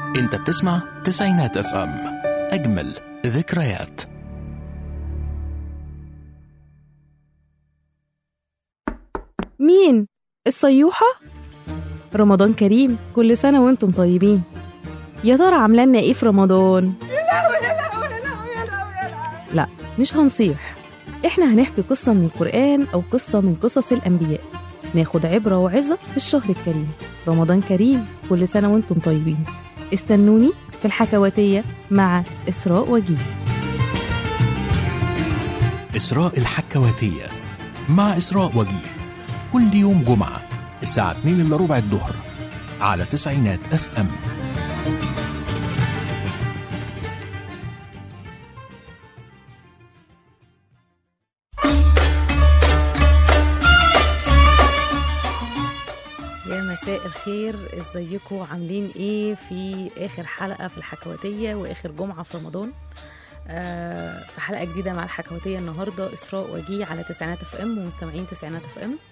انت بتسمع تسعينات اف ام اجمل ذكريات مين؟ الصيوحة؟ رمضان كريم كل سنة وانتم طيبين يا ترى عاملة لنا ايه في رمضان؟ لا مش هنصيح احنا هنحكي قصة من القرآن أو قصة من قصص الأنبياء ناخد عبرة وعظة في الشهر الكريم رمضان كريم كل سنة وانتم طيبين استنوني في الحكواتية مع إسراء وجيه إسراء الحكواتية مع إسراء وجيه كل يوم جمعة الساعة 2 إلا ربع الظهر على تسعينات اف ام يا مساء الخير ازيكم عاملين ايه في اخر حلقه في الحكواتيه واخر جمعه في رمضان آه في حلقه جديده مع الحكواتيه النهارده اسراء وجيه على تسعينات اف ام ومستمعين تسعينات اف ام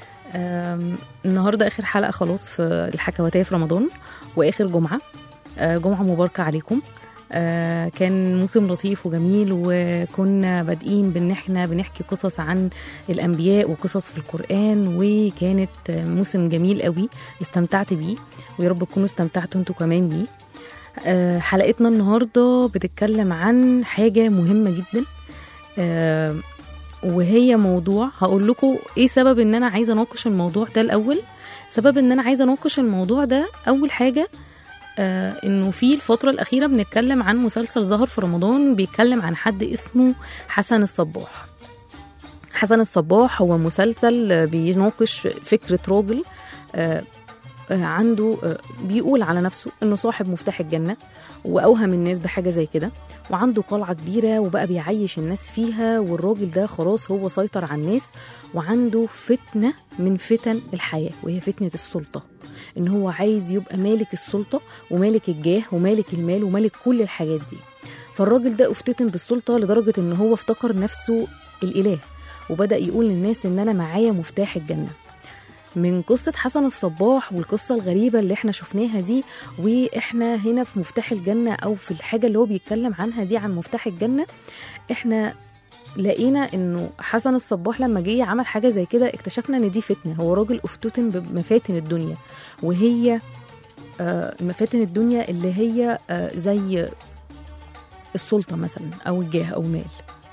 آم، النهارده اخر حلقه خلاص في الحكواتيه في رمضان واخر جمعه آه جمعه مباركه عليكم آه كان موسم لطيف وجميل وكنا بادئين بان احنا بنحكي قصص عن الانبياء وقصص في القران وكانت آه، موسم جميل قوي استمتعت بيه ويا رب تكونوا استمتعتوا انتوا كمان بيه آه، حلقتنا النهارده بتتكلم عن حاجه مهمه جدا آه، وهي موضوع هقول لكم ايه سبب ان انا عايزه اناقش الموضوع ده الاول سبب ان انا عايزه اناقش الموضوع ده اول حاجه آه انه في الفتره الاخيره بنتكلم عن مسلسل ظهر في رمضان بيتكلم عن حد اسمه حسن الصباح حسن الصباح هو مسلسل آه، بيناقش فكره راجل آه آه، عنده آه، بيقول على نفسه انه صاحب مفتاح الجنه واوهم الناس بحاجه زي كده وعنده قلعه كبيره وبقى بيعيش الناس فيها والراجل ده خلاص هو سيطر على الناس وعنده فتنه من فتن الحياه وهي فتنه السلطه ان هو عايز يبقى مالك السلطه ومالك الجاه ومالك المال ومالك كل الحاجات دي فالراجل ده افتتن بالسلطه لدرجه ان هو افتكر نفسه الاله وبدا يقول للناس ان انا معايا مفتاح الجنه من قصة حسن الصباح والقصة الغريبة اللي احنا شفناها دي واحنا هنا في مفتاح الجنة او في الحاجة اللي هو بيتكلم عنها دي عن مفتاح الجنة احنا لقينا انه حسن الصباح لما جه عمل حاجة زي كده اكتشفنا ان دي فتنة هو راجل افتتن بمفاتن الدنيا وهي آه، مفاتن الدنيا اللي هي آه، زي السلطة مثلا او الجاه او المال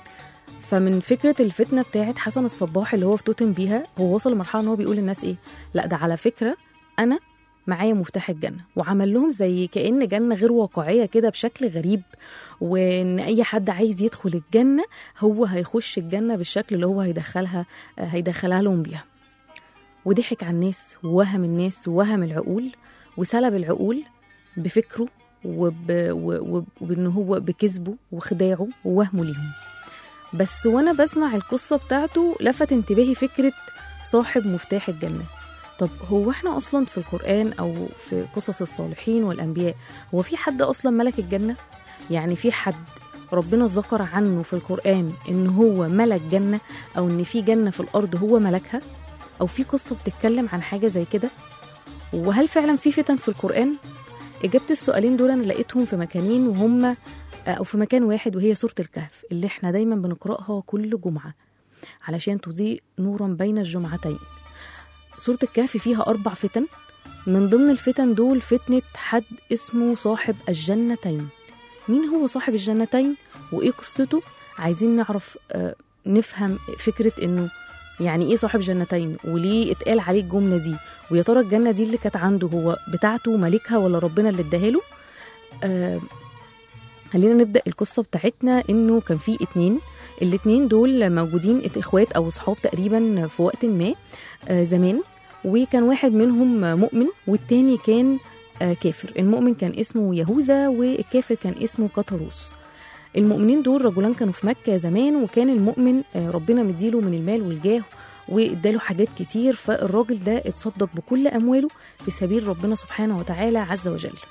فمن فكره الفتنه بتاعت حسن الصباح اللي هو افتتن بيها هو وصل لمرحله ان هو بيقول للناس ايه لا ده على فكره انا معايا مفتاح الجنه وعمل لهم زي كأن جنه غير واقعيه كده بشكل غريب وان اي حد عايز يدخل الجنه هو هيخش الجنه بالشكل اللي هو هيدخلها آه، هيدخلها لهم بيها وضحك على الناس ووهم الناس ووهم العقول وسلب العقول بفكره وب... و- و- وبان هو بكذبه وخداعه ووهمه ليهم بس وانا بسمع القصه بتاعته لفت انتباهي فكره صاحب مفتاح الجنه طب هو احنا اصلا في القران او في قصص الصالحين والانبياء هو في حد اصلا ملك الجنه يعني في حد ربنا ذكر عنه في القران ان هو ملك جنه او ان في جنه في الارض هو ملكها او في قصه بتتكلم عن حاجه زي كده وهل فعلا في فتن في القران اجابه السؤالين دول انا لقيتهم في مكانين وهم او في مكان واحد وهي سوره الكهف اللي احنا دايما بنقراها كل جمعه علشان تضيء نورا بين الجمعتين سوره الكهف فيها اربع فتن من ضمن الفتن دول فتنه حد اسمه صاحب الجنتين مين هو صاحب الجنتين وايه قصته عايزين نعرف آه، نفهم فكره انه يعني ايه صاحب جنتين وليه اتقال عليه الجمله دي ويا ترى الجنه دي اللي كانت عنده هو بتاعته مالكها ولا ربنا اللي اداها له آه خلينا نبدا القصه بتاعتنا انه كان في اتنين الاتنين دول موجودين ات- اخوات او صحاب تقريبا في وقت ما آه زمان وكان واحد منهم مؤمن والتاني كان آه كافر المؤمن كان اسمه يهوذا والكافر كان اسمه قطروس المؤمنين دول رجلان كانوا في مكة زمان وكان المؤمن آه، ربنا مديله من المال والجاه واداله حاجات كتير فالراجل ده اتصدق بكل أمواله في سبيل ربنا سبحانه وتعالى عز وجل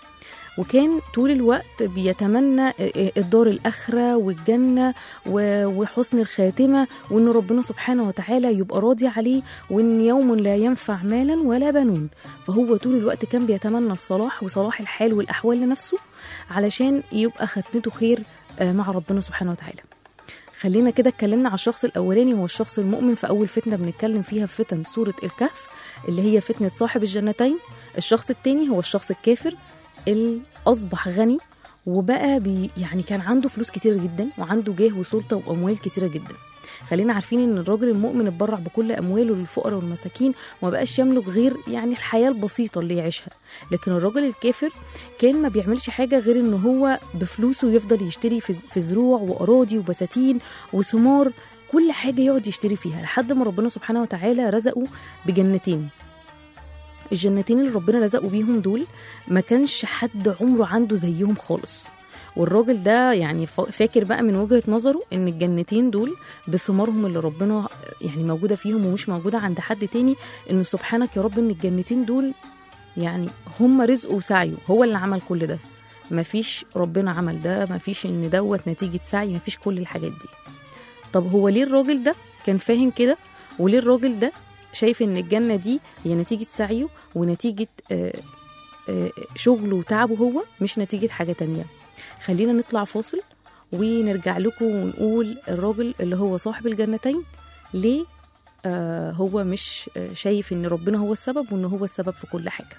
وكان طول الوقت بيتمنى الدار الآخرة والجنة و- وحسن الخاتمة وإن ربنا سبحانه وتعالى يبقى راضي عليه وإن يوم لا ينفع مالا ولا بنون فهو طول الوقت كان بيتمنى الصلاح وصلاح الحال والأحوال لنفسه علشان يبقى ختمته خير آه، مع ربنا سبحانه وتعالى خلينا كده اتكلمنا على الشخص الاولاني هو الشخص المؤمن في اول فتنه بنتكلم فيها في فتن سوره الكهف اللي هي فتنه صاحب الجنتين الشخص التاني هو الشخص الكافر اللي اصبح غني وبقى بي يعني كان عنده فلوس كتير جدا وعنده جاه وسلطه واموال كتيره جدا خلينا عارفين ان الراجل المؤمن اتبرع بكل امواله للفقراء والمساكين وما بقاش يملك غير يعني الحياه البسيطه اللي يعيشها لكن الراجل الكافر كان ما بيعملش حاجه غير ان هو بفلوسه يفضل يشتري في في زروع واراضي وبساتين وثمار كل حاجه يقعد يشتري فيها لحد ما ربنا سبحانه وتعالى رزقه بجنتين الجنتين اللي ربنا رزقه بيهم دول ما كانش حد عمره عنده زيهم خالص والراجل ده يعني فا- فاكر بقى من وجهة نظره ان الجنتين دول بثمارهم اللي ربنا يعني موجودة فيهم ومش موجودة عند حد تاني انه سبحانك يا رب ان الجنتين دول يعني هم رزقه وسعيه هو اللي عمل كل ده مفيش ربنا عمل ده مفيش ان دوت نتيجة سعي مفيش كل الحاجات دي طب هو ليه الراجل ده كان فاهم كده وليه الراجل ده شايف ان الجنة دي هي نتيجة سعيه ونتيجة آه، آه، شغله وتعبه هو مش نتيجة حاجة تانية خلينا نطلع فاصل ونرجع لكم ونقول الراجل اللي هو صاحب الجنتين ليه آه هو مش آه شايف ان ربنا هو السبب وان هو السبب في كل حاجه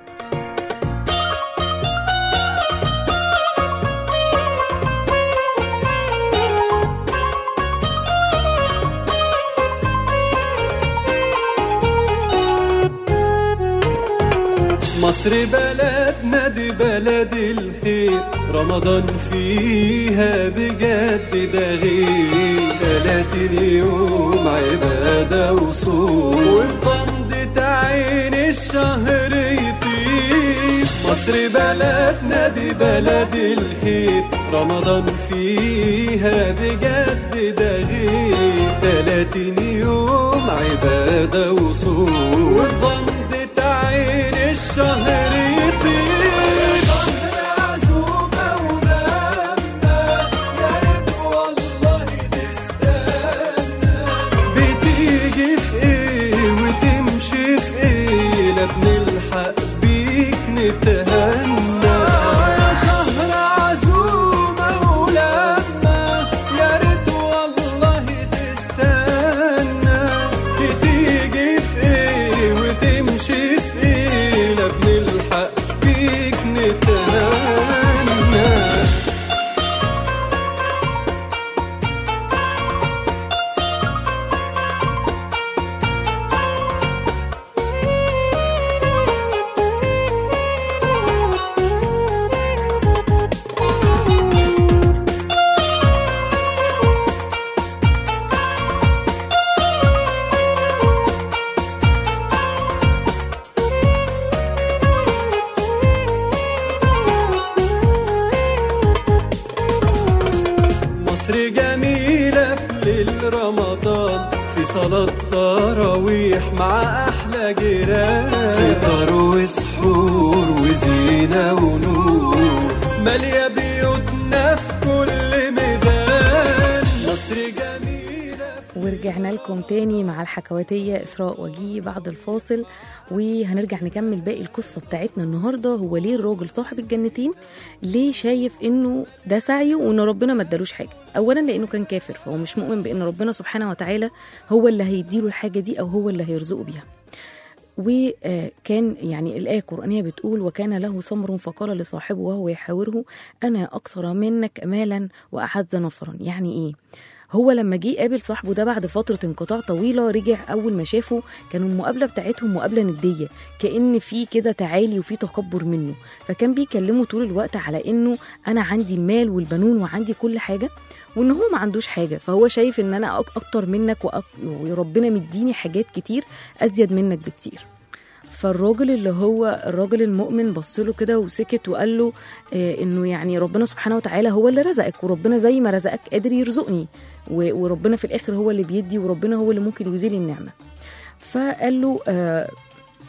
مصر بلدنا دي بلد الخير رمضان فيها بجد ده غير تلاتين يوم عبادة وصوم وفي غمضة عين الشهر يطير مصر بلدنا دي بلد الخير رمضان فيها بجد ده غير تلاتين يوم عبادة وصوم وفي غمضة عين الشهر يطير شهر عزومة ولمة يا ريت والله تستنى بتيجي في ايه وتمشي في ايه لا بنلحق بيك نتهنى يا شهر عزومة ولمة يا ريت والله تستنى بتيجي في ايه وتمشي في ايه لا بنلحق بيك نتهنى مصر جميلة في ليل رمضان في صلاة تراويح مع أحلى جيران فطار وسحور وزينة ونور مالية بيوتنا في كل ميدان مصر جميلة ورجعنا لكم تاني مع الحكواتية إسراء وجيه بعد الفاصل وهنرجع نكمل باقي القصة بتاعتنا النهاردة هو ليه الراجل صاحب الجنتين ليه شايف إنه ده سعيه وإن ربنا ما ادالوش حاجة أولا لأنه كان كافر فهو مش مؤمن بإن ربنا سبحانه وتعالى هو اللي هيديله الحاجة دي أو هو اللي هيرزقه بيها وكان يعني الآية القرآنية بتقول وكان له ثمر فقال لصاحبه وهو يحاوره أنا أكثر منك مالا وأعز نفرا يعني إيه هو لما جه قابل صاحبه ده بعد فترة انقطاع طويلة رجع أول ما شافه كانوا المقابلة بتاعتهم مقابلة ندية كأن في كده تعالي وفي تكبر منه فكان بيكلمه طول الوقت على إنه أنا عندي المال والبنون وعندي كل حاجة وإن هو ما عندوش حاجة فهو شايف إن أنا أك- أكتر منك وأك- وربنا مديني حاجات كتير أزيد منك بكتير فالراجل اللي هو الراجل المؤمن بص له كده وسكت وقال له آه انه يعني ربنا سبحانه وتعالى هو اللي رزقك وربنا زي ما رزقك قادر يرزقني و- وربنا في الاخر هو اللي بيدي وربنا هو اللي ممكن يزيل النعمه فقال له آه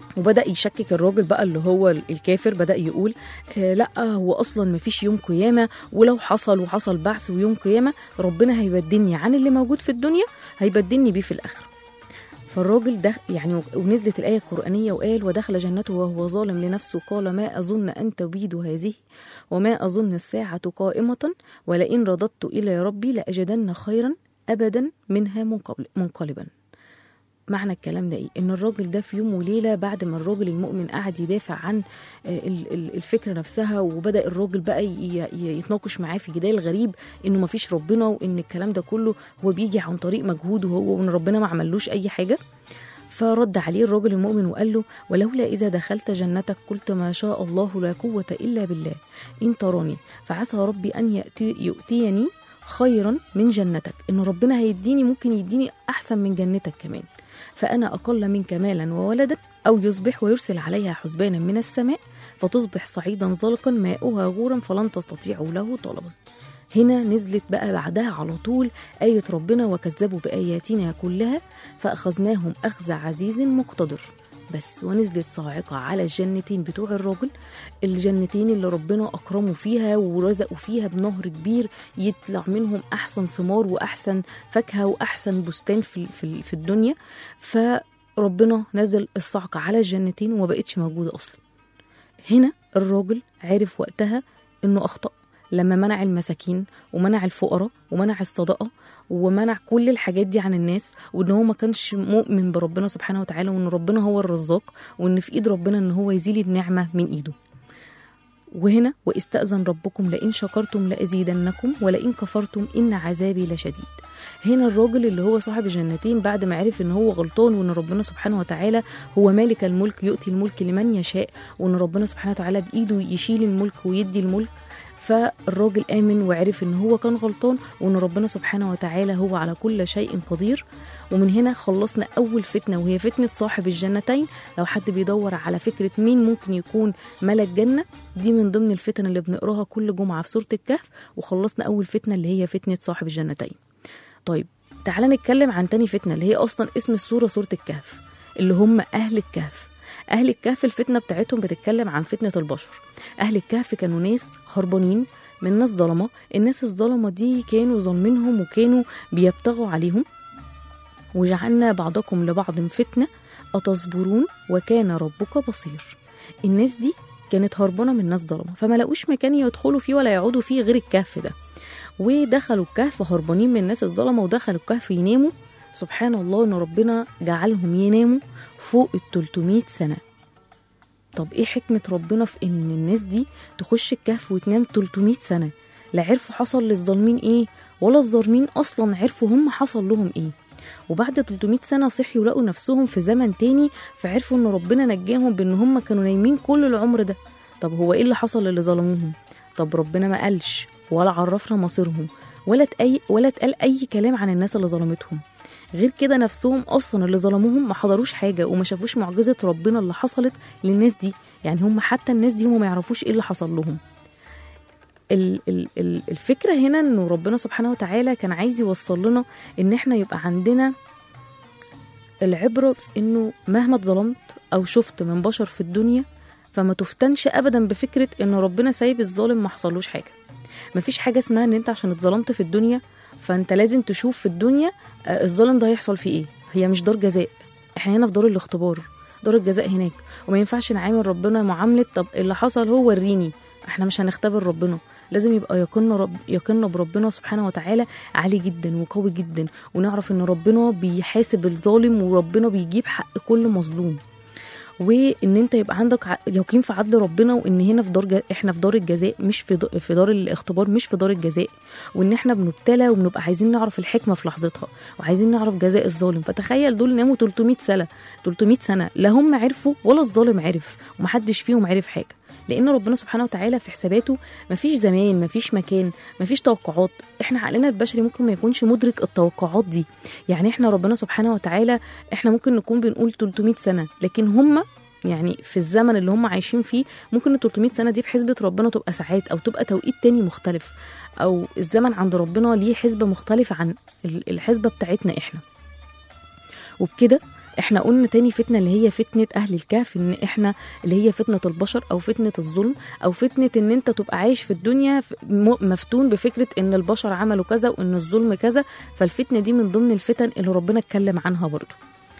وبدا يشكك الراجل بقى اللي هو الكافر بدا يقول آه لا هو اصلا مفيش يوم قيامه ولو حصل وحصل بعث ويوم قيامه ربنا هيبدلني عن اللي موجود في الدنيا هيبدلني بيه في الاخره فالراجل ده يعني ونزلت الآية القرآنية وقال ودخل جنته وهو ظالم لنفسه قال ما أظن أن تبيد هذه وما أظن الساعة قائمة ولئن رددت إلى ربي لأجدن خيرا أبدا منها منقبل- منقلبا معنى الكلام ده ايه ان الراجل ده في يوم وليله بعد ما الراجل المؤمن قعد يدافع عن آه، ال- ال- الفكره نفسها وبدا الراجل بقى ي- ي- يتناقش معاه في جدال غريب انه ما فيش ربنا وان الكلام ده كله هو بيجي عن طريق مجهوده هو وان ربنا ما عملوش اي حاجه فرد عليه الرجل المؤمن وقال له ولولا إذا دخلت جنتك قلت ما شاء الله لا قوة إلا بالله إن تراني فعسى ربي أن يأتي يؤتيني خيرا من جنتك إن ربنا هيديني ممكن يديني أحسن من جنتك كمان فأنا أقل منك مالا وولدا أو يصبح ويرسل عليها حسبانا من السماء فتصبح صعيدا زلقا ماؤها غورا فلن تستطيعوا له طلبا هنا نزلت بقى بعدها على طول آية ربنا وكذبوا بآياتنا كلها فأخذناهم أخذ عزيز مقتدر بس ونزلت صاعقة على الجنتين بتوع الراجل الجنتين اللي ربنا أكرموا فيها ورزقوا فيها بنهر كبير يطلع منهم أحسن ثمار وأحسن فاكهة وأحسن بستان في, في, في الدنيا فربنا نزل الصعقة على الجنتين وما بقتش موجودة أصلا هنا الراجل عرف وقتها إنه أخطأ لما منع المساكين ومنع الفقراء ومنع الصدقة ومنع كل الحاجات دي عن الناس وان هو ما كانش مؤمن بربنا سبحانه وتعالى وان ربنا هو الرزاق وان في ايد ربنا ان هو يزيل النعمة من ايده وهنا واستأذن ربكم لئن شكرتم لأزيدنكم ولئن كفرتم إن عذابي لشديد هنا الراجل اللي هو صاحب الجنتين بعد ما عرف ان هو غلطان وان ربنا سبحانه وتعالى هو مالك الملك يؤتي الملك لمن يشاء وان ربنا سبحانه وتعالى بايده يشيل الملك ويدي الملك فالراجل آمن وعرف إن هو كان غلطان وإن ربنا سبحانه وتعالى هو على كل شيء قدير ومن هنا خلصنا أول فتنة وهي فتنة صاحب الجنتين لو حد بيدور على فكرة مين ممكن يكون ملك جنة دي من ضمن الفتن اللي بنقراها كل جمعة في سورة الكهف وخلصنا أول فتنة اللي هي فتنة صاحب الجنتين طيب تعالى نتكلم عن تاني فتنة اللي هي أصلا اسم السورة سورة الكهف اللي هم أهل الكهف أهل الكهف الفتنة بتاعتهم بتتكلم عن فتنة البشر أهل الكهف كانوا ناس هربانين من ناس ظلمة الناس الظلمة دي كانوا ظالمينهم وكانوا بيبتغوا عليهم وجعلنا بعضكم لبعض فتنة أتصبرون وكان ربك بصير الناس دي كانت هربانة من ناس ظلمة فما لقوش مكان يدخلوا فيه ولا يقعدوا فيه غير الكهف ده ودخلوا الكهف هربانين من الناس الظلمة ودخلوا الكهف يناموا سبحان الله ان ربنا جعلهم يناموا فوق ال 300 سنة طب ايه حكمة ربنا في ان الناس دي تخش الكهف وتنام 300 سنة لا عرفوا حصل للظالمين ايه ولا الظالمين اصلا عرفوا هم حصل لهم ايه وبعد 300 سنة صحيوا لقوا نفسهم في زمن تاني فعرفوا ان ربنا نجاهم بان هم كانوا نايمين كل العمر ده طب هو ايه اللي حصل للي ظلموهم طب ربنا ما قالش ولا عرفنا مصيرهم ولا تأي ولا اتقال اي كلام عن الناس اللي ظلمتهم غير كده نفسهم اصلا اللي ظلموهم ما حضروش حاجه وما شافوش معجزه ربنا اللي حصلت للناس دي يعني هم حتى الناس دي هم ما يعرفوش ايه اللي حصل لهم ال- ال- ال- الفكره هنا انه ربنا سبحانه وتعالى كان عايز يوصل لنا ان احنا يبقى عندنا العبره في انه مهما اتظلمت او شفت من بشر في الدنيا فما تفتنش ابدا بفكره ان ربنا سايب الظالم ما حصلوش حاجه مفيش حاجه اسمها ان انت عشان اتظلمت في الدنيا فانت لازم تشوف في الدنيا آه، الظالم ده هيحصل فيه ايه هي مش دار جزاء احنا هنا في دار الاختبار دار الجزاء هناك وما ينفعش نعامل ربنا معامله طب اللي حصل هو وريني احنا مش هنختبر ربنا لازم يبقى يقيننا رب يقيننا بربنا سبحانه وتعالى عالي جدا وقوي جدا ونعرف ان ربنا بيحاسب الظالم وربنا بيجيب حق كل مظلوم وان انت يبقى عندك ع- يقين في عدل ربنا وان هنا في دار ج... احنا في دار الجزاء مش في د... في دار الاختبار مش في دار الجزاء وان احنا بنبتلى وبنبقى عايزين نعرف الحكمه في لحظتها وعايزين نعرف جزاء الظالم فتخيل دول ناموا 300 سنه 300 سنه لا هم عرفوا ولا الظالم عرف ومحدش فيهم عرف حاجه لان ربنا سبحانه وتعالى في حساباته مفيش زمان مفيش مكان مفيش توقعات احنا عقلنا البشري ممكن ما يكونش مدرك التوقعات دي يعني احنا ربنا سبحانه وتعالى احنا ممكن نكون بنقول 300 سنه لكن هم يعني في الزمن اللي هم عايشين فيه ممكن ال 300 سنه دي بحسبه ربنا تبقى ساعات او تبقى توقيت تاني مختلف او الزمن عند ربنا ليه حسبه مختلفه عن ال- الحسبه بتاعتنا احنا وبكده احنا قلنا تاني فتنة اللي هي فتنة أهل الكهف إن احنا اللي هي فتنة البشر أو فتنة الظلم أو فتنة إن أنت تبقى عايش في الدنيا ف- م- مفتون بفكرة إن البشر عملوا كذا وإن الظلم كذا فالفتنة دي من ضمن الفتن اللي ربنا اتكلم عنها برضو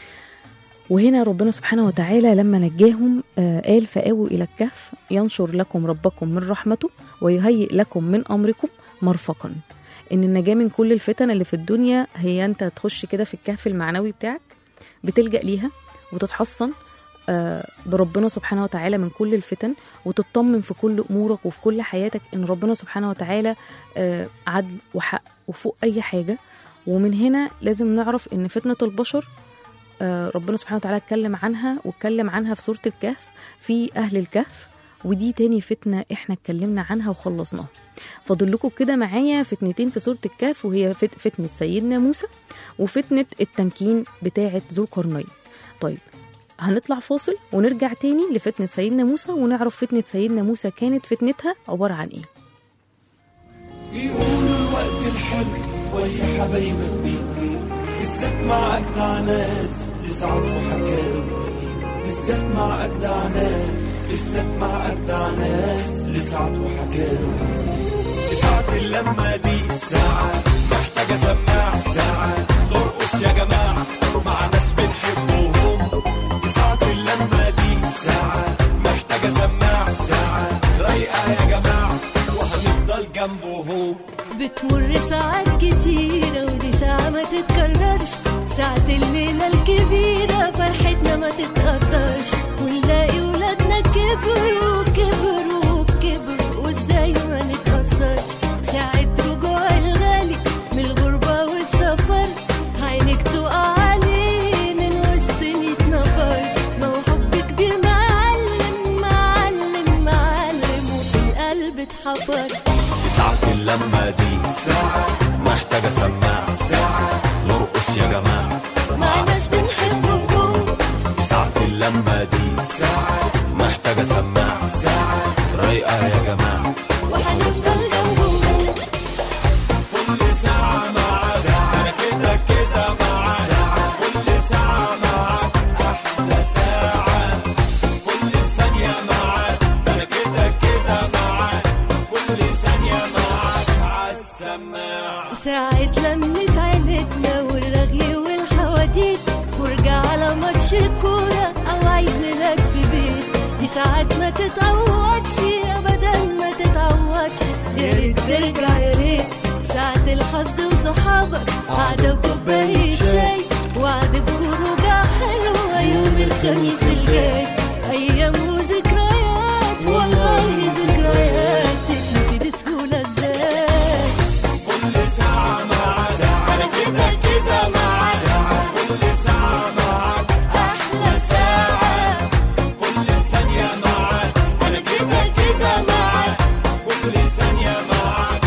وهنا ربنا سبحانه وتعالى لما نجاهم آه، قال فآووا إلى الكهف ينشر لكم ربكم من رحمته ويهيئ لكم من أمركم مرفقا إن النجاة من كل الفتن اللي في الدنيا هي أنت تخش كده في الكهف المعنوي بتاعك بتلجأ ليها وتتحصن آه، بربنا سبحانه وتعالى من كل الفتن وتطمن في كل امورك وفي كل حياتك ان ربنا سبحانه وتعالى آه، عدل وحق وفوق اي حاجه ومن هنا لازم نعرف ان فتنه البشر آه، ربنا سبحانه وتعالى اتكلم عنها واتكلم عنها في سوره الكهف في اهل الكهف ودي تاني فتنة احنا اتكلمنا عنها وخلصناها فاضل لكم كده معايا فتنتين في سورة الكهف وهي فت- فتنة سيدنا موسى وفتنة التمكين بتاعة ذو القرنين طيب هنطلع فاصل ونرجع تاني لفتنة سيدنا موسى ونعرف فتنة سيدنا موسى كانت فتنتها عبارة عن ايه بيقولوا الوقت الحلو ويا حبايبك بيطير بالذات مع أجدع ناس لسعد وحكاوي كتير بالذات مع أجدع ناس بالذات مع أجدع ناس لسعد وحكاوي ساعة اللمة دي ساعة محتاجة سماع ساعة نرقص يا جماعة مع ناس بنحبهم ساعة اللمة دي ساعة محتاجة سماع ساعة رايقة يا جماعة وهنفضل جنبهم بتمر ساعات كتيرة ودي ساعة ما تتكررش ساعة الليلة الكبيرة فرحتنا ما تتقدرش ونلاقي ولادنا كبروا كبروا كبروا وازاي ما نتأثرش ساعة رجوع الغالي من الغربة والسفر عينك تقع عليه من وسط ميت نفر ما هو حب كبير معلم معلم معلم وفي القلب اتحفر ساعة اللمة دي ساعة محتاجة سماع ساعة نرقص يا جماعة مع ناس بنحبهم ساعة اللمة دي ساعة محتاجة سماع ساعة رايقة يا جماعة وهنفضل جنبهم كل ساعة معاك أنا كده كده معاك كل ساعة معاك أحلى ساعة كل ثانية معاك أنا كده كده معاك كل ثانية معاك عالسماعة ساعة لمة عيلتنا والرغي والحواديت فرجة على ماتش كورة أو عيد ميلاد في بيت دي ساعات ما تتعوضش أبدا ما تتعوضش يا ريت ترجع يا ريت ساعة الحظ وصحابك قعدة وكوباية شاي وعد بخروجة حلوة يوم الخميس الجاي أيام وذكريات والله ذكريات تتنسي بسهولة ازاي كل ساعة معاك أنا كده كده معاك كل ساعة معاك أحلى ساعة كل ثانية معاك أنا كده كده معاك كل ثانية معاك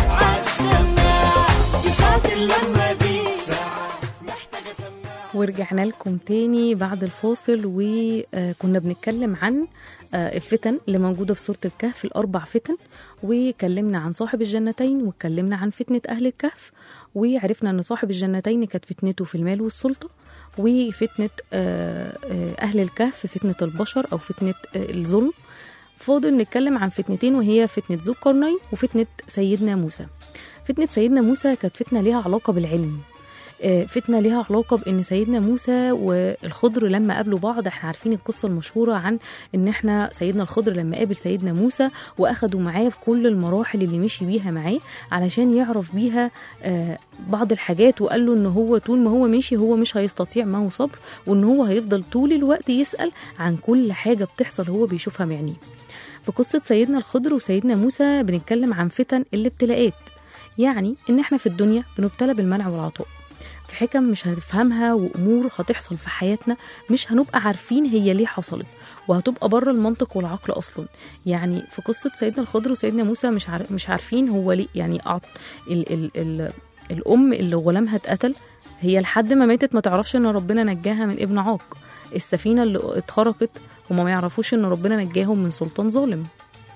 عالسماعة دي ساعة اللمة دي ساعة محتاجة سماعة ورجعنا لكم تاني بعد الفاصل وكنا بنتكلم عن آه، الفتن اللي موجودة في سورة الكهف الأربع فتن وكلمنا عن صاحب الجنتين واتكلمنا عن فتنة أهل الكهف وعرفنا أن صاحب الجنتين كانت فتنته في المال والسلطة وفتنة آه، آه، أهل الكهف فتنة البشر أو فتنة آه، الظلم فاضل نتكلم عن فتنتين وهي فتنة ذو القرنين وفتنة سيدنا موسى فتنة سيدنا موسى كانت فتنة ليها علاقة بالعلم آه، فتنة ليها علاقة بإن سيدنا موسى والخضر لما قابلوا بعض احنا عارفين القصة المشهورة عن إن احنا سيدنا الخضر لما قابل سيدنا موسى وأخدوا معاه في كل المراحل اللي مشي بيها معاه علشان يعرف بيها آه، بعض الحاجات وقال له إن هو طول ما هو ماشي هو مش هيستطيع معه صبر وإن هو هيفضل طول الوقت يسأل عن كل حاجة بتحصل هو بيشوفها بعينيه في قصة سيدنا الخضر وسيدنا موسى بنتكلم عن فتن الابتلاءات يعني إن احنا في الدنيا بنبتلى بالمنع والعطاء في حكم مش هنفهمها وامور هتحصل في حياتنا مش هنبقى عارفين هي ليه حصلت وهتبقى بره المنطق والعقل اصلا يعني في قصه سيدنا الخضر وسيدنا موسى مش عارف مش عارفين هو ليه يعني أعط ال ال ال الام اللي غلامها اتقتل هي لحد ما ماتت ما تعرفش ان ربنا نجاها من ابن عاق السفينه اللي اتخرقت هما ما يعرفوش ان ربنا نجاهم من سلطان ظالم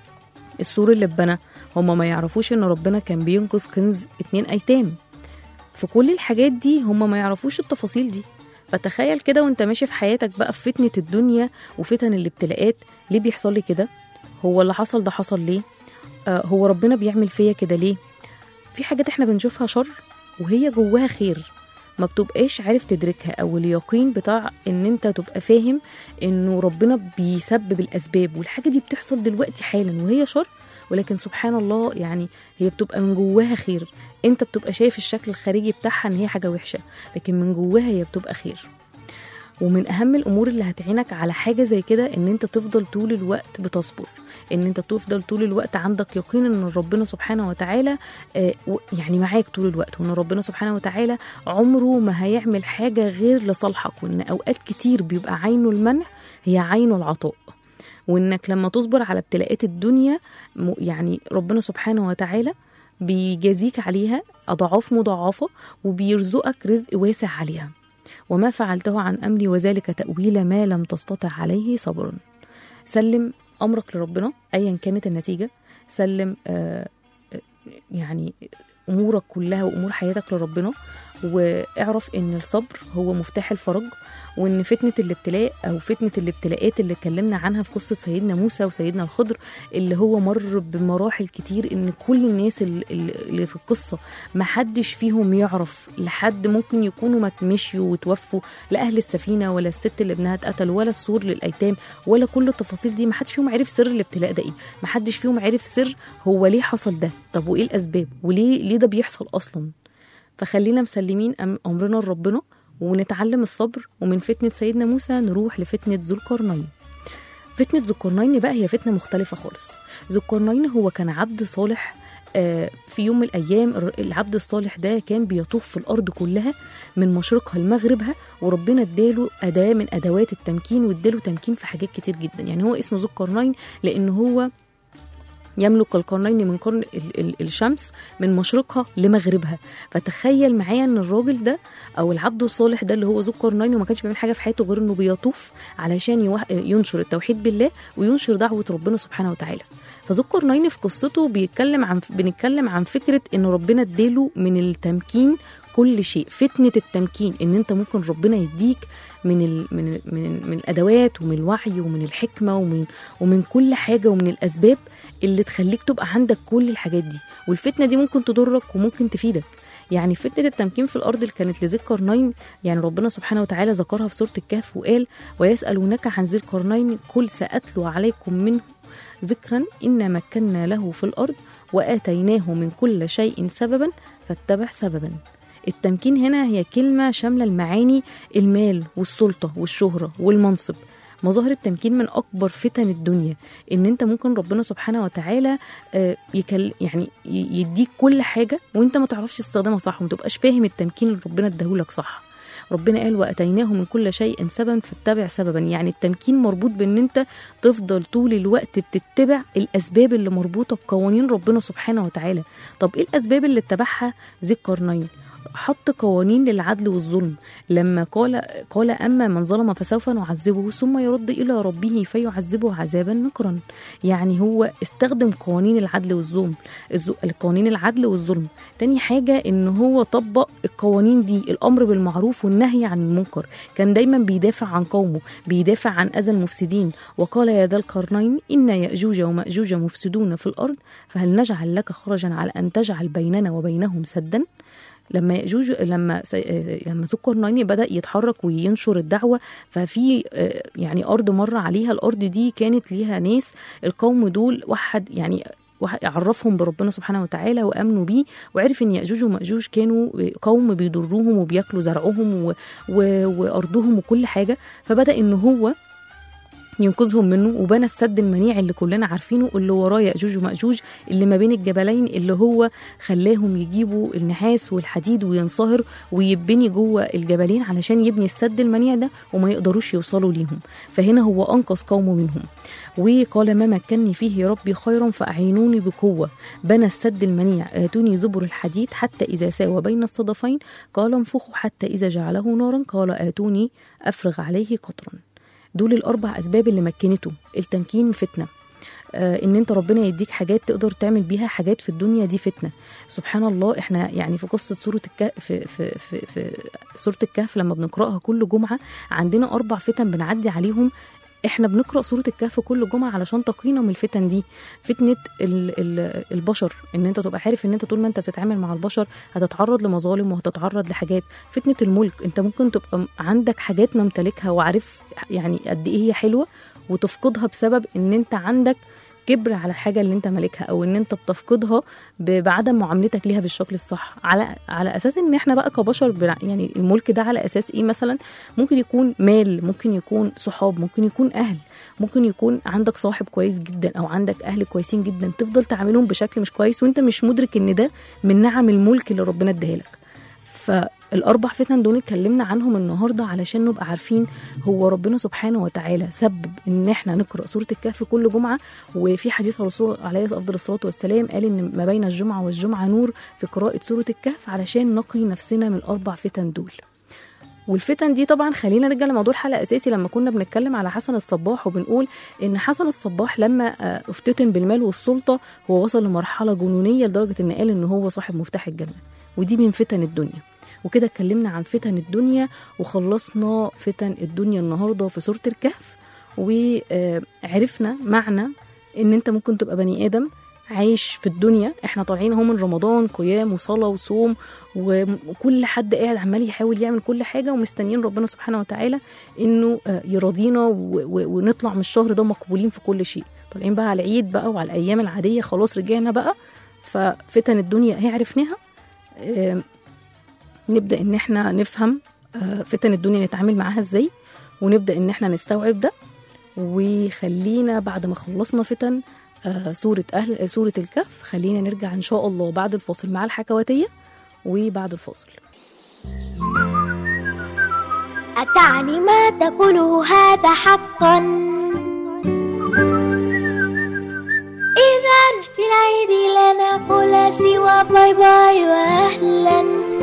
السور اللي اتبنى هما ما يعرفوش ان ربنا كان بينقذ كنز اتنين ايتام في كل الحاجات دي هم ما يعرفوش التفاصيل دي فتخيل كده وانت ماشي في حياتك بقى في فتنة الدنيا وفتن الابتلاءات ليه بيحصل لي كده هو اللي حصل ده حصل ليه آه هو ربنا بيعمل فيا كده ليه في حاجات احنا بنشوفها شر وهي جواها خير ما بتبقاش عارف تدركها او اليقين بتاع ان انت تبقى فاهم انه ربنا بيسبب الاسباب والحاجه دي بتحصل دلوقتي حالا وهي شر ولكن سبحان الله يعني هي بتبقى من جواها خير انت بتبقى شايف الشكل الخارجي بتاعها ان هي حاجه وحشه لكن من جواها هي بتبقى خير ومن اهم الامور اللي هتعينك على حاجه زي كده ان انت تفضل طول الوقت بتصبر ان انت تفضل طول الوقت عندك يقين ان ربنا سبحانه وتعالى آه، و- يعني معاك طول الوقت وان ربنا سبحانه وتعالى عمره ما هيعمل حاجه غير لصالحك وان اوقات كتير بيبقى عينه المنع هي عينه العطاء وانك لما تصبر على ابتلاءات الدنيا م- يعني ربنا سبحانه وتعالى بيجازيك عليها اضعاف مضاعفه وبيرزقك رزق واسع عليها وما فعلته عن امري وذلك تاويل ما لم تستطع عليه صبرا سلم امرك لربنا ايا كانت النتيجه سلم آه آه، يعني امورك كلها وامور حياتك لربنا واعرف ان الصبر هو مفتاح الفرج وان فتنه الابتلاء او فتنه الابتلاءات اللي اتكلمنا عنها في قصه سيدنا موسى وسيدنا الخضر اللي هو مر بمراحل كتير ان كل الناس ال- ال- اللي في القصه ما حدش فيهم يعرف لحد ممكن يكونوا ما مشيوا وتوفوا لا اهل السفينه ولا الست اللي ابنها اتقتل ولا السور للايتام ولا كل التفاصيل دي ما حدش فيهم عرف سر الابتلاء ده ايه ما حدش فيهم عرف سر هو ليه حصل ده طب وايه الاسباب وليه ليه ده بيحصل اصلا فخلينا مسلمين أم- امرنا لربنا ونتعلم الصبر ومن فتنه سيدنا موسى نروح لفتنه ذو القرنين فتنه ذو القرنين بقى هي فتنه مختلفه خالص ذو القرنين هو كان عبد صالح آه، في يوم من الايام الر- العبد الصالح ده كان بيطوف في الارض كلها من مشرقها لمغربها وربنا اداله اداه من ادوات التمكين واداله تمكين في حاجات كتير جدا يعني هو اسمه ذو القرنين لان هو يملك القرنين من قرن ال- ال- الشمس من مشرقها لمغربها فتخيل معايا ان الراجل ده او العبد الصالح ده اللي هو ذو القرنين وما كانش بيعمل حاجه في حياته غير انه بيطوف علشان يوح- ينشر التوحيد بالله وينشر دعوه ربنا سبحانه وتعالى فذو القرنين في قصته بيتكلم عن بنتكلم عن فكره ان ربنا اداله من التمكين كل شيء فتنه التمكين ان انت ممكن ربنا يديك من ال من ال من, ال من الادوات ومن الوعي ومن الحكمه ومن ومن كل حاجه ومن الاسباب اللي تخليك تبقى عندك كل الحاجات دي والفتنه دي ممكن تضرك وممكن تفيدك يعني فتنة التمكين في الأرض اللي كانت لذي القرنين يعني ربنا سبحانه وتعالى ذكرها في سورة الكهف وقال ويسألونك عن ذي القرنين قل سأتلو عليكم منه ذكرا إن مكنا له في الأرض وآتيناه من كل شيء سببا فاتبع سببا التمكين هنا هي كلمة شاملة المعاني المال والسلطة والشهرة والمنصب مظاهر التمكين من اكبر فتن الدنيا ان انت ممكن ربنا سبحانه وتعالى آه، يكل يعني ي- يديك كل حاجه وانت ما تعرفش تستخدمها صح وما تبقاش فاهم التمكين اللي ربنا اداهولك صح ربنا قال واتيناه من كل شيء سببا فاتبع سببا يعني التمكين مربوط بان انت تفضل طول الوقت بتتبع الاسباب اللي مربوطه بقوانين ربنا سبحانه وتعالى طب ايه الاسباب اللي اتبعها ذي القرنين حط قوانين للعدل والظلم لما قال قال اما من ظلم فسوف نعذبه ثم يرد الى ربه فيعذبه عذابا نكرا يعني هو استخدم قوانين العدل والظلم الز- القوانين العدل والظلم تاني حاجه ان هو طبق القوانين دي الامر بالمعروف والنهي عن المنكر كان دايما بيدافع عن قومه بيدافع عن اذى المفسدين وقال يا ذا القرنين ان ياجوج وماجوج مفسدون في الارض فهل نجعل لك خرجا على ان تجعل بيننا وبينهم سدا لما يأجوج لما س- آه، لما ذو القرنين بدأ يتحرك وينشر الدعوة ففي آه، يعني أرض مر عليها الأرض دي كانت ليها ناس القوم دول وحد يعني وح- عرفهم بربنا سبحانه وتعالى وامنوا بيه وعرف ان ياجوج وماجوج كانوا قوم بيضروهم وبياكلوا زرعهم و... و... وارضهم وكل حاجه فبدا ان هو ينقذهم منه وبنى السد المنيع اللي كلنا عارفينه اللي وراه ياجوج وماجوج اللي ما بين الجبلين اللي هو خلاهم يجيبوا النحاس والحديد وينصهر ويبني جوه الجبلين علشان يبني السد المنيع ده وما يقدروش يوصلوا ليهم فهنا هو انقذ قومه منهم وقال ما مكنني فيه يا ربي خيرا فأعينوني بقوة بنى السد المنيع آتوني زبر الحديد حتى إذا ساوى بين الصدفين قال انفخوا حتى إذا جعله نارا قال آتوني أفرغ عليه قطرا دول الأربع أسباب اللي مكنته التمكين فتنة آه، ان انت ربنا يديك حاجات تقدر تعمل بيها حاجات في الدنيا دي فتنه سبحان الله احنا يعني في قصه سوره الكهف في, في, في, في سوره الكهف لما بنقراها كل جمعه عندنا اربع فتن بنعدي عليهم احنا بنقرا سوره الكهف كل جمعه علشان تقينا من الفتن دي فتنه ال ال البشر ان انت تبقى عارف ان انت طول ما انت بتتعامل مع البشر هتتعرض لمظالم وهتتعرض لحاجات فتنه الملك انت ممكن تبقى م- عندك حاجات ممتلكها وعارف يعني قد ايه هي حلوه وتفقدها بسبب ان انت عندك كبر على الحاجه اللي انت مالكها او ان انت بتفقدها ب- بعدم معاملتك ليها بالشكل الصح على على اساس ان احنا بقى كبشر بنع- يعني الملك ده على اساس ايه مثلا ممكن يكون مال ممكن يكون صحاب ممكن يكون اهل ممكن يكون عندك صاحب كويس جدا او عندك اهل كويسين جدا تفضل تعاملهم بشكل مش كويس وانت مش مدرك ان ده من نعم الملك اللي ربنا اداها لك فالاربع فتن دول اتكلمنا عنهم النهارده علشان نبقى عارفين هو ربنا سبحانه وتعالى سبب ان احنا نقرا سوره الكهف كل جمعه وفي حديث الرسول عليه افضل الصلاه والسلام قال ان ما بين الجمعه والجمعه نور في قراءه سوره الكهف علشان نقي نفسنا من الاربع فتن دول والفتن دي طبعا خلينا نرجع لموضوع الحلقه الاساسي لما كنا بنتكلم على حسن الصباح وبنقول ان حسن الصباح لما آه، افتتن بالمال والسلطه هو وصل لمرحله جنونيه لدرجه ان قال ان هو صاحب مفتاح الجنه ودي من فتن الدنيا وكده اتكلمنا عن فتن الدنيا وخلصنا فتن الدنيا النهارده في سوره الكهف وعرفنا معنى ان انت ممكن تبقى بني ادم عايش في الدنيا احنا طالعين اهو من رمضان قيام وصلاه وصوم وكل حد قاعد عمال يحاول يعمل كل حاجه ومستنيين ربنا سبحانه وتعالى انه آه، يرضينا و- و- ونطلع من الشهر ده مقبولين في كل شيء طالعين بقى على العيد بقى وعلى الايام العاديه خلاص رجعنا بقى ففتن الدنيا هي عرفناها آم، نبدا ان احنا نفهم آه، فتن الدنيا نتعامل معاها ازاي ونبدا ان احنا نستوعب ده وخلينا بعد ما خلصنا فتن آه، سورة أهل آه، سورة الكهف خلينا نرجع إن شاء الله بعد الفاصل مع الحكواتية وبعد الفاصل أتعني ما تقوله هذا حقا إذا في العيد لا نقول سوى باي باي وأهلا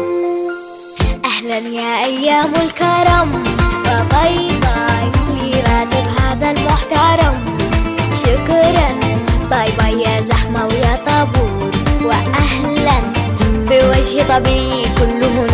أهلا يا أيام الكرم وباي باي لراتب هذا المحترم شكرا باي باي يا زحمة ويا طابور وأهلا بوجه طبيعي كله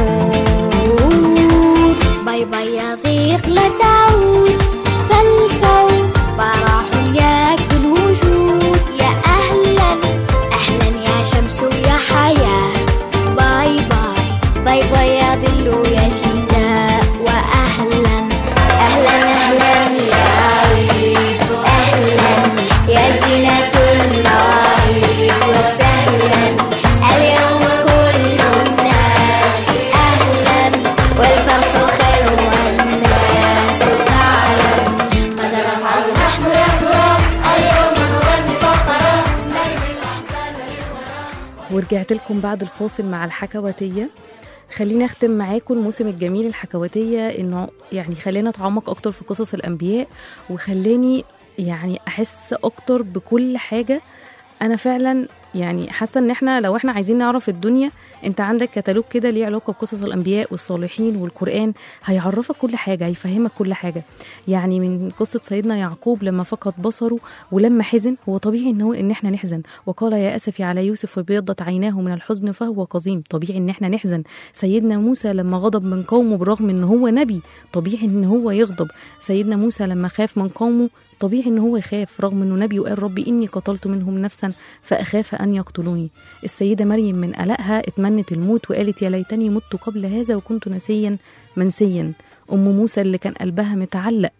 نور باي باي يا ضيق لا تعود فالكون براح ياكل وجود يا أهلا أهلا يا شمس ويا حياة باي باي باي باي يا ظل ويا شتاء وأهلا أهلا أهلا يا عيد أهلا يا زينة المعيد وسهلا اليوم كل الناس أهلا والفرح خير والناس تعلم قد نفعل نحن يا ترى اليوم نغني فقرة نرمي الأحزان للوراء ورجعت لكم بعد الفاصل مع الحكواتية خليني اختم معاكم الموسم الجميل الحكواتية انه يعني خلينا اتعمق اكتر في قصص الانبياء وخلاني يعني احس اكتر بكل حاجة انا فعلا يعني حاسه ان احنا لو احنا عايزين نعرف الدنيا انت عندك كتالوج كده ليه علاقه بقصص الانبياء والصالحين والقران هيعرفك كل حاجه هيفهمك كل حاجه يعني من قصه سيدنا يعقوب لما فقد بصره ولما حزن هو طبيعي ان هو ان احنا نحزن وقال يا اسفي على يوسف وبيضت عيناه من الحزن فهو قظيم طبيعي ان احنا نحزن سيدنا موسى لما غضب من قومه برغم ان هو نبي طبيعي ان هو يغضب سيدنا موسى لما خاف من قومه طبيعي ان هو يخاف رغم انه نبي وقال ربي اني قتلت منهم نفسا فاخاف ان يقتلوني السيده مريم من قلقها اتمنت الموت وقالت يا ليتني مت قبل هذا وكنت نسيا منسيا ام موسى اللي كان قلبها متعلق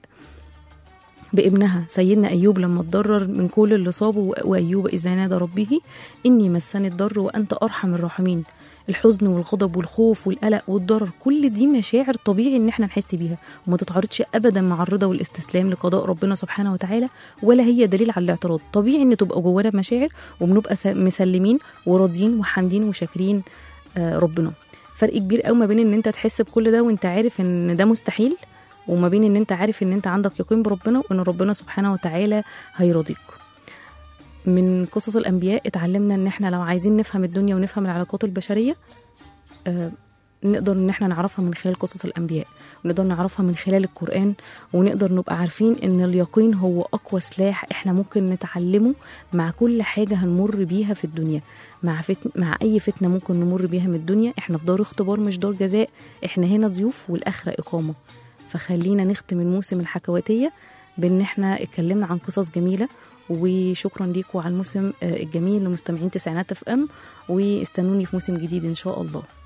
بابنها سيدنا أيوب لما اتضرر من كل اللي صابه وأيوب إذا نادى ربه إني مسني الضر وأنت أرحم الراحمين الحزن والغضب والخوف والقلق والضرر كل دي مشاعر طبيعي ان احنا نحس بيها وما تتعارضش ابدا مع الرضا والاستسلام لقضاء ربنا سبحانه وتعالى ولا هي دليل على الاعتراض طبيعي ان تبقى جوانا مشاعر وبنبقى س- مسلمين وراضيين وحامدين وشاكرين آه، ربنا فرق كبير قوي ما بين ان انت تحس بكل ده وانت عارف ان ده مستحيل وما بين ان انت عارف ان انت عندك يقين بربنا وان ربنا سبحانه وتعالى هيرضيك من قصص الانبياء اتعلمنا ان احنا لو عايزين نفهم الدنيا ونفهم العلاقات البشريه آه، نقدر ان احنا نعرفها من خلال قصص الانبياء ونقدر نعرفها من خلال القران ونقدر نبقى عارفين ان اليقين هو اقوى سلاح احنا ممكن نتعلمه مع كل حاجه هنمر بيها في الدنيا مع فتن مع اي فتنه ممكن نمر بيها من الدنيا احنا في دار اختبار مش دار جزاء احنا هنا ضيوف والاخره اقامه فخلينا نختم الموسم الحكواتيه بان احنا اتكلمنا عن قصص جميله وشكرا ليكم على الموسم آه، الجميل لمستمعين تسعينات اف ام واستنوني في موسم جديد ان شاء الله